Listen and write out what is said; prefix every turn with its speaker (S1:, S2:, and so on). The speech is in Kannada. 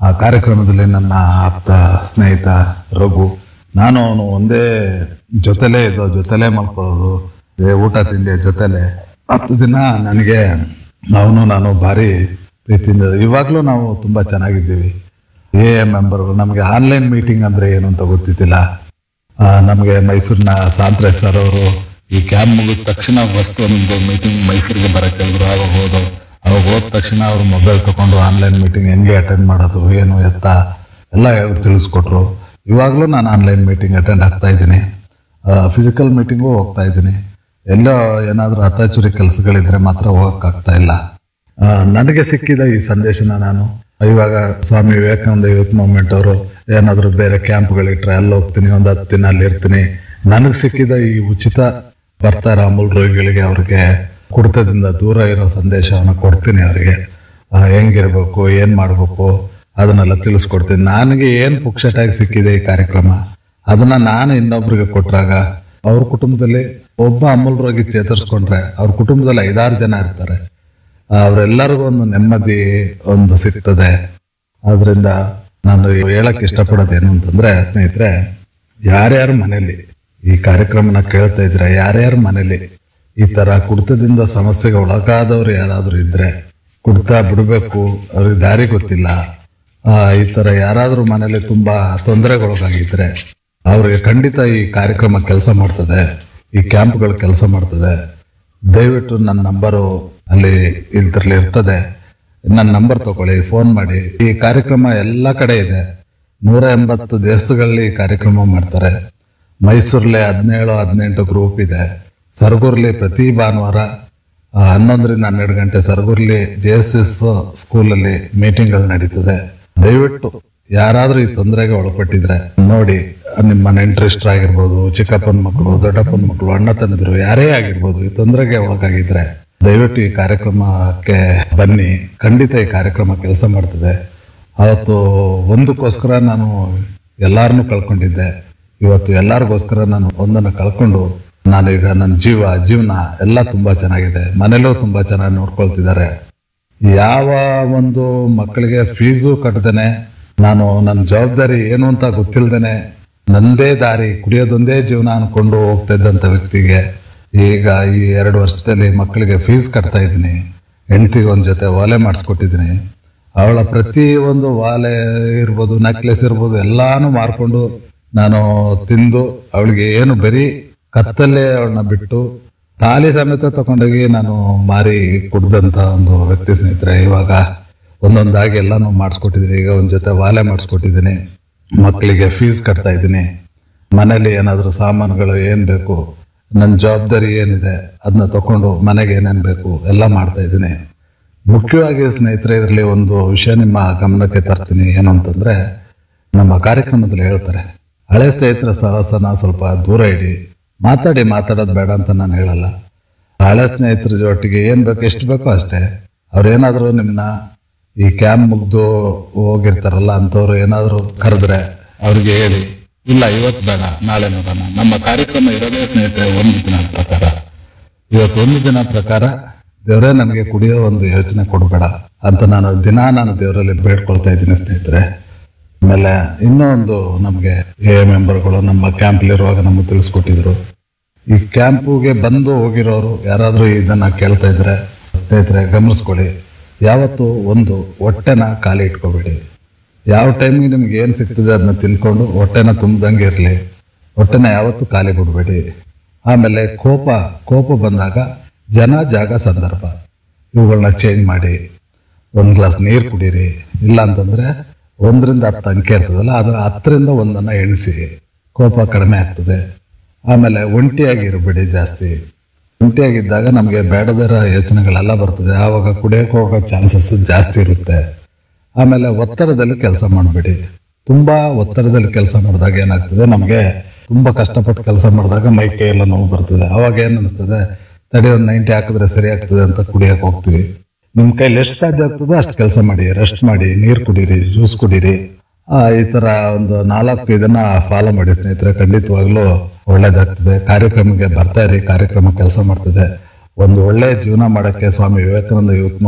S1: ಆ ಕಾರ್ಯಕ್ರಮದಲ್ಲಿ ನನ್ನ ಆಪ್ತ ಸ್ನೇಹಿತ ರಘು ನಾನು ಅವನು ಒಂದೇ ಜೊತೆಲೇ ಇದ್ದೋ ಜೊತೆಲೇ ಮಲ್ಕೊಳ್ಳೋದು ಏ, ಊಟ ತಿಂಡಿ ಜೊತೆಲೆ ಹತ್ತು ದಿನ ನನಗೆ ಅವನು ನಾನು ಭಾರಿ ಪ್ರೀತಿಯಿಂದ ಇವಾಗಲೂ ನಾವು ತುಂಬ ಚೆನ್ನಾಗಿದ್ದೀವಿ ಎ ಮೆಂಬರ್ಗಳು ನಮಗೆ ಆನ್ಲೈನ್ ಮೀಟಿಂಗ್ ಅಂದರೆ ಏನು ಅಂತ ಗೊತ್ತಿದ್ದಿಲ್ಲ ಆ, ನಮಗೆ ಮೈಸೂರಿನ ಸಾಂತ್ರೆ ಸರ್ ಅವರು ಈ ಕ್ಯಾಂಪ್ ಮುಗಿದ ತಕ್ಷಣ ಫಸ್ಟ್ ಒಂದು ಮೀಟಿಂಗ್ ಮೈಸೂರಿಗೆ ಬರಕ್ಕೆ ಹೇಳಿದ್ರು ಆವಾಗ ಹೋದೋ ಅವಾಗ ಹೋದ ತಕ್ಷಣ ಅವರು ಮೊಬೈಲ್ ತಗೊಂಡು ಆನ್ಲೈನ್ ಮೀಟಿಂಗ್ ಹೆಂಗೆ ಅಟೆಂಡ್ ಮಾಡೋದು ಏನು ಎತ್ತ ಎಲ್ಲ ಹೇಳಿ ತಿಳಿಸ್ಕೊಟ್ರು ಇವಾಗಲೂ ನಾನು ಆನ್ಲೈನ್ ಮೀಟಿಂಗ್ ಅಟೆಂಡ್ ಆಗ್ತಾ ಇದ್ದೀನಿ ಫಿಸಿಕಲ್ ಮೀಟಿಂಗು ಹೋಗ್ತಾ ಇದ್ದೀನಿ ಎಲ್ಲೋ ಏನಾದರೂ ಅತಾಚುರಿ ಕೆಲಸಗಳಿದ್ರೆ ಮಾತ್ರ ಹೋಗಕ್ಕಾಗ್ತಾ ಇಲ್ಲ ಆ, ನನಗೆ ಸಿಕ್ಕಿದ ಈ ಸಂದೇಶನ ನಾನು ಇವಾಗ ಸ್ವಾಮಿ ವಿವೇಕಾನಂದ ಯೂತ್ ಮೂವ್ಮೆಂಟ್ ಅವರು ಏನಾದರೂ ಬೇರೆ ಕ್ಯಾಂಪ್ಗಳಿಟ್ರೆ ಅಲ್ಲಿ ಹೋಗ್ತೀನಿ ಒಂದು ಹತ್ತು ದಿನ ಅಲ್ಲಿ ಇರ್ತೀನಿ ನನಗೆ ಸಿಕ್ಕಿದ ಈ ಉಚಿತ ಬರ್ತಾರ ಅಮೂಲ್ ರೋಗಿಗಳಿಗೆ ಅವ್ರಿಗೆ ಕುಡಿತದಿಂದ ದೂರ ಇರೋ ಸಂದೇಶವನ್ನು ಕೊಡ್ತೀನಿ ಅವರಿಗೆ ಹೆಂಗಿರ್ಬೇಕು ಏನ್ ಮಾಡ್ಬೇಕು ಅದನ್ನೆಲ್ಲ ತಿಳಿಸ್ಕೊಡ್ತೀನಿ ನನಗೆ ಏನ್ ಪುಕ್ಷಟಾಗಿ ಸಿಕ್ಕಿದೆ ಈ ಕಾರ್ಯಕ್ರಮ ಅದನ್ನ ನಾನು ಇನ್ನೊಬ್ರಿಗೆ ಕೊಟ್ರಾಗ ಅವ್ರ ಕುಟುಂಬದಲ್ಲಿ ಒಬ್ಬ ಅಮೂಲ್ ರೋಗಿ ಚೇತರಿಸ್ಕೊಂಡ್ರೆ ಅವ್ರ ಕುಟುಂಬದಲ್ಲಿ ಐದಾರು ಜನ ಇರ್ತಾರೆ ಅವರೆಲ್ಲರಿಗೂ ಒಂದು ನೆಮ್ಮದಿ ಒಂದು ಸಿಗ್ತದೆ ಆದ್ರಿಂದ ನಾನು ಹೇಳಕ್ ಇಷ್ಟಪಡೋದು ಏನು ಅಂತಂದ್ರೆ ಸ್ನೇಹಿತರೆ ಯಾರ್ಯಾರ ಮನೇಲಿ ಈ ಕಾರ್ಯಕ್ರಮನ ಕೇಳ್ತಾ ಇದ್ರೆ ಯಾರ್ಯಾರ ಮನೇಲಿ ಈ ತರ ಕುಡಿತದಿಂದ ಸಮಸ್ಯೆಗೆ ಒಳಗಾದವ್ರು ಯಾರಾದ್ರೂ ಇದ್ರೆ ಕುಡಿತ ಬಿಡಬೇಕು ಅವ್ರಿಗೆ ದಾರಿ ಗೊತ್ತಿಲ್ಲ ಆ, ಈ ತರ ಯಾರಾದ್ರೂ ಮನೇಲಿ ತುಂಬಾ ತೊಂದರೆಗೊಳಗಾಗಿದ್ರೆ ಅವ್ರಿಗೆ ಖಂಡಿತ ಈ ಕಾರ್ಯಕ್ರಮ ಕೆಲಸ ಮಾಡ್ತದೆ ಈ ಕ್ಯಾಂಪ್ಗಳು ಕೆಲಸ ಮಾಡ್ತದೆ ದಯವಿಟ್ಟು ನನ್ನ ನಂಬರು ಅಲ್ಲಿ ಇದ್ರಲ್ಲಿ ಇರ್ತದೆ ನನ್ನ ನಂಬರ್ ತಗೊಳ್ಳಿ ಫೋನ್ ಮಾಡಿ ಈ ಕಾರ್ಯಕ್ರಮ ಎಲ್ಲ ಕಡೆ ಇದೆ ನೂರ ಎಂಬತ್ತು ದೇಶಗಳಲ್ಲಿ ಈ ಕಾರ್ಯಕ್ರಮ ಮಾಡ್ತಾರೆ ಮೈಸೂರಲ್ಲಿ ಹದಿನೇಳು ಹದಿನೆಂಟು ಗ್ರೂಪ್ ಇದೆ ಸರಗೂರ್ಲಿ ಪ್ರತಿ ಭಾನುವಾರ ಆ, ಹನ್ನೊಂದರಿಂದ ಹನ್ನೆರಡು ಗಂಟೆ ಸರಗೂರ್ಲಿ ಜೆ ಎಸ್ ಎಸ್ ಸ್ಕೂಲಲ್ಲಿ ಮೀಟಿಂಗ್ಗಳು ನಡೀತದೆ ದಯವಿಟ್ಟು ಯಾರಾದ್ರೂ ಈ ತೊಂದರೆಗೆ ಒಳಪಟ್ಟಿದ್ರೆ ನೋಡಿ ನಿಮ್ಮ ನೆಂಟರಿಷ್ಟರು ಆಗಿರ್ಬೋದು ಚಿಕ್ಕಪ್ಪನ ಮಕ್ಕಳು ದೊಡ್ಡಪ್ಪನ ಮಕ್ಕಳು ಅಣ್ಣ ತನ್ನದ್ರು ಯಾರೇ ಆಗಿರ್ಬೋದು ಈ ತೊಂದರೆಗೆ ಒಳಗಾಗಿದ್ರೆ ದಯವಿಟ್ಟು ಈ ಕಾರ್ಯಕ್ರಮಕ್ಕೆ ಬನ್ನಿ ಖಂಡಿತ ಈ ಕಾರ್ಯಕ್ರಮ ಕೆಲಸ ಮಾಡ್ತದೆ ಅವತ್ತು ಒಂದಕ್ಕೋಸ್ಕರ ನಾನು ಎಲ್ಲಾರನ್ನೂ ಕಳ್ಕೊಂಡಿದ್ದೆ ಇವತ್ತು ಎಲ್ಲರಿಗೋಸ್ಕರ ನಾನು ಒಂದನ್ನು ಕಳ್ಕೊಂಡು ನಾನು ಈಗ ನನ್ನ ಜೀವ ಜೀವನ ಎಲ್ಲ ತುಂಬಾ ಚೆನ್ನಾಗಿದೆ ಮನೇಲೂ ತುಂಬಾ ಚೆನ್ನಾಗಿ ನೋಡ್ಕೊಳ್ತಿದ್ದಾರೆ ಯಾವ ಒಂದು ಮಕ್ಕಳಿಗೆ ಫೀಸು ಕಟ್ಟದೇನೆ ನಾನು ನನ್ನ ಜವಾಬ್ದಾರಿ ಏನು ಅಂತ ಗೊತ್ತಿಲ್ದೇನೆ ನಂದೇ ದಾರಿ ಕುಡಿಯೋದೊಂದೇ ಜೀವನ ಅನ್ಕೊಂಡು ಹೋಗ್ತಾ ಇದ್ದಂಥ ವ್ಯಕ್ತಿಗೆ ಈಗ ಈ ಎರಡು ವರ್ಷದಲ್ಲಿ ಮಕ್ಕಳಿಗೆ ಫೀಸ್ ಕಟ್ತಾ ಇದ್ದೀನಿ ಹೆಂಡತಿಗೆ ಒಂದು ಜೊತೆ ಓಲೆ ಮಾಡಿಸ್ಕೊಟ್ಟಿದ್ದೀನಿ ಅವಳ ಪ್ರತಿ ಒಂದು ವಾಲೆ ಇರ್ಬೋದು ನೆಕ್ಲೆಸ್ ಇರ್ಬೋದು ಎಲ್ಲಾನು ಮಾರ್ಕೊಂಡು ನಾನು ತಿಂದು ಅವಳಿಗೆ ಏನು ಬರೀ ಕತ್ತಲ್ಲೇ ಅವಳನ್ನ ಬಿಟ್ಟು ತಾಲಿ ಸಮೇತ ತಗೊಂಡೋಗಿ ನಾನು ಮಾರಿ ಕುಡ್ದಂತ ಒಂದು ವ್ಯಕ್ತಿ ಸ್ನೇಹಿತರೆ ಇವಾಗ ಒಂದೊಂದಾಗಿ ಎಲ್ಲಾನು ಮಾಡಿಸ್ಕೊಟ್ಟಿದ್ದೀನಿ ಈಗ ಒಂದ್ ಜೊತೆ ವಾಲೆ ಮಾಡಿಸ್ಕೊಟ್ಟಿದ್ದೀನಿ ಮಕ್ಕಳಿಗೆ ಫೀಸ್ ಕಟ್ತಾ ಇದ್ದೀನಿ ಮನೇಲಿ ಏನಾದರೂ ಸಾಮಾನುಗಳು ಏನ್ ಬೇಕು ನನ್ನ ಜವಾಬ್ದಾರಿ ಏನಿದೆ ಅದನ್ನ ತಕೊಂಡು ಮನೆಗೆ ಏನೇನ್ ಬೇಕು ಎಲ್ಲ ಮಾಡ್ತಾ ಇದ್ದೀನಿ ಮುಖ್ಯವಾಗಿ ಸ್ನೇಹಿತರೆ ಇದರಲ್ಲಿ ಒಂದು ವಿಷಯ ನಿಮ್ಮ ಗಮನಕ್ಕೆ ತರ್ತೀನಿ ಏನು ಅಂತಂದ್ರೆ ನಮ್ಮ ಕಾರ್ಯಕ್ರಮದಲ್ಲಿ ಹೇಳ್ತಾರೆ ಹಳೆ ಸ್ನೇಹಿತರ ಸಹವಾಸನ ಸ್ವಲ್ಪ ದೂರ ಇಡಿ ಮಾತಾಡಿ ಮಾತಾಡೋದು ಬೇಡ ಅಂತ ನಾನು ಹೇಳಲ್ಲ ಹಳೆ ಸ್ನೇಹಿತರ ಜೊತೆಗೆ ಏನ್ ಬೇಕು ಎಷ್ಟು ಬೇಕೋ ಅಷ್ಟೇ ಅವ್ರೇನಾದ್ರೂ ನಿಮ್ನ ಈ ಕ್ಯಾಂಪ್ ಮುಗ್ದು ಹೋಗಿರ್ತಾರಲ್ಲ ಅಂತವ್ರು ಏನಾದ್ರು ಕರೆದ್ರೆ ಅವ್ರಿಗೆ ಹೇಳಿ ಇಲ್ಲ ಇವತ್ತು ಬೇಡ ನಾಳೆ ನೋಡೋಣ ನಮ್ಮ ಕಾರ್ಯಕ್ರಮ ಇರೋದೇ ಸ್ನೇಹಿತರೆ ಒಂದು ದಿನ ಪ್ರಕಾರ ಇವತ್ತು ಒಂದು ದಿನ ಪ್ರಕಾರ ದೇವರೇ ನನಗೆ ಕುಡಿಯೋ ಒಂದು ಯೋಚನೆ ಕೊಡಬೇಡ ಅಂತ ನಾನು ದಿನ ನಾನು ದೇವರಲ್ಲಿ ಬೇಡ್ಕೊಳ್ತಾ ಇದ್ದೀನಿ ಸ್ನೇಹಿತರೆ ಆಮೇಲೆ ಇನ್ನೂ ಒಂದು ನಮಗೆ ಎ ಮೆಂಬರ್ಗಳು ನಮ್ಮ ಕ್ಯಾಂಪ್ಲಿರುವಾಗ ನಮಗೆ ತಿಳಿಸ್ಕೊಟ್ಟಿದ್ರು ಈ ಕ್ಯಾಂಪುಗೆ ಬಂದು ಹೋಗಿರೋರು ಯಾರಾದರೂ ಇದನ್ನ ಕೇಳ್ತಾ ಇದ್ರೆ ಸ್ನೇಹಿತರೆ ಗಮನಿಸ್ಕೊಳ್ಳಿ ಯಾವತ್ತು ಒಂದು ಹೊಟ್ಟೆನ ಖಾಲಿ ಇಟ್ಕೋಬೇಡಿ ಯಾವ ಟೈಮಿಗೆ ನಿಮ್ಗೆ ಏನು ಸಿಗ್ತದೆ ಅದನ್ನ ತಿನ್ಕೊಂಡು ಹೊಟ್ಟೆನ ತುಂಬ್ದಂಗೆ ಇರಲಿ ಹೊಟ್ಟೆನ ಯಾವತ್ತೂ ಖಾಲಿ ಬಿಡಬೇಡಿ ಆಮೇಲೆ ಕೋಪ ಕೋಪ ಬಂದಾಗ ಜನ ಜಾಗ ಸಂದರ್ಭ ಇವುಗಳನ್ನ ಚೇಂಜ್ ಮಾಡಿ ಒಂದು ಗ್ಲಾಸ್ ನೀರು ಕುಡೀರಿ ಇಲ್ಲ ಅಂತಂದ್ರೆ ಒಂದರಿಂದ ಹತ್ತು ಅಂಕೆ ಇರ್ತದಲ್ಲ ಅದರ ಹತ್ತರಿಂದ ಒಂದನ್ನ ಎಣಿಸಿ ಕೋಪ ಕಡಿಮೆ ಆಗ್ತದೆ ಆಮೇಲೆ ಒಂಟಿಯಾಗಿ ಇರಬೇಡಿ ಜಾಸ್ತಿ ಒಂಟಿಯಾಗಿದ್ದಾಗ ನಮಗೆ ಬೇಡದಿರೋ ಯೋಚನೆಗಳೆಲ್ಲ ಬರ್ತದೆ ಆವಾಗ ಕುಡಿಯೋಕೆ ಹೋಗೋ ಚಾನ್ಸಸ್ ಜಾಸ್ತಿ ಇರುತ್ತೆ ಆಮೇಲೆ ಒತ್ತಡದಲ್ಲಿ ಕೆಲಸ ಮಾಡಬೇಡಿ ತುಂಬಾ ಒತ್ತಡದಲ್ಲಿ ಕೆಲಸ ಮಾಡಿದಾಗ ಏನಾಗ್ತದೆ ನಮಗೆ ತುಂಬಾ ಕಷ್ಟಪಟ್ಟು ಕೆಲಸ ಮಾಡಿದಾಗ ಮೈ ಕೈ ಎಲ್ಲ ನೋವು ಬರ್ತದೆ ಅವಾಗ ಏನ್ ಅನಿಸ್ತದೆ ತಡಿ ಒಂದು ನೈಂಟಿ ಹಾಕಿದ್ರೆ ಸರಿ ಆಗ್ತದೆ ಅಂತ ಕುಡಿಯಕ್ಕೆ ಹೋಗ್ತೀವಿ ನಿಮ್ ಕೈಲಿ ಎಷ್ಟು ಸಾಧ್ಯ ಆಗ್ತದೆ ಅಷ್ಟು ಕೆಲಸ ಮಾಡಿ ರೆಸ್ಟ್ ಮಾಡಿ ನೀರು ಕುಡೀರಿ ಜ್ಯೂಸ್ ಕುಡೀರಿ ಆ, ಈ ತರ ಒಂದು ನಾಲ್ಕು ಇದನ್ನ ಫಾಲೋ ಮಾಡಿ ಸ್ನೇಹಿತರೆ ಖಂಡಿತವಾಗ್ಲೂ ಒಳ್ಳೇದಾಗ್ತದೆ ಕಾರ್ಯಕ್ರಮಕ್ಕೆ ಬರ್ತಾ ಇರಿ ಕಾರ್ಯಕ್ರಮ ಕೆಲಸ ಮಾಡ್ತದೆ ಒಂದು ಒಳ್ಳೆ ಜೀವನ ಮಾಡಕ್ಕೆ ಸ್ವಾಮಿ ವಿವೇಕಾನಂದ ಯೂತ್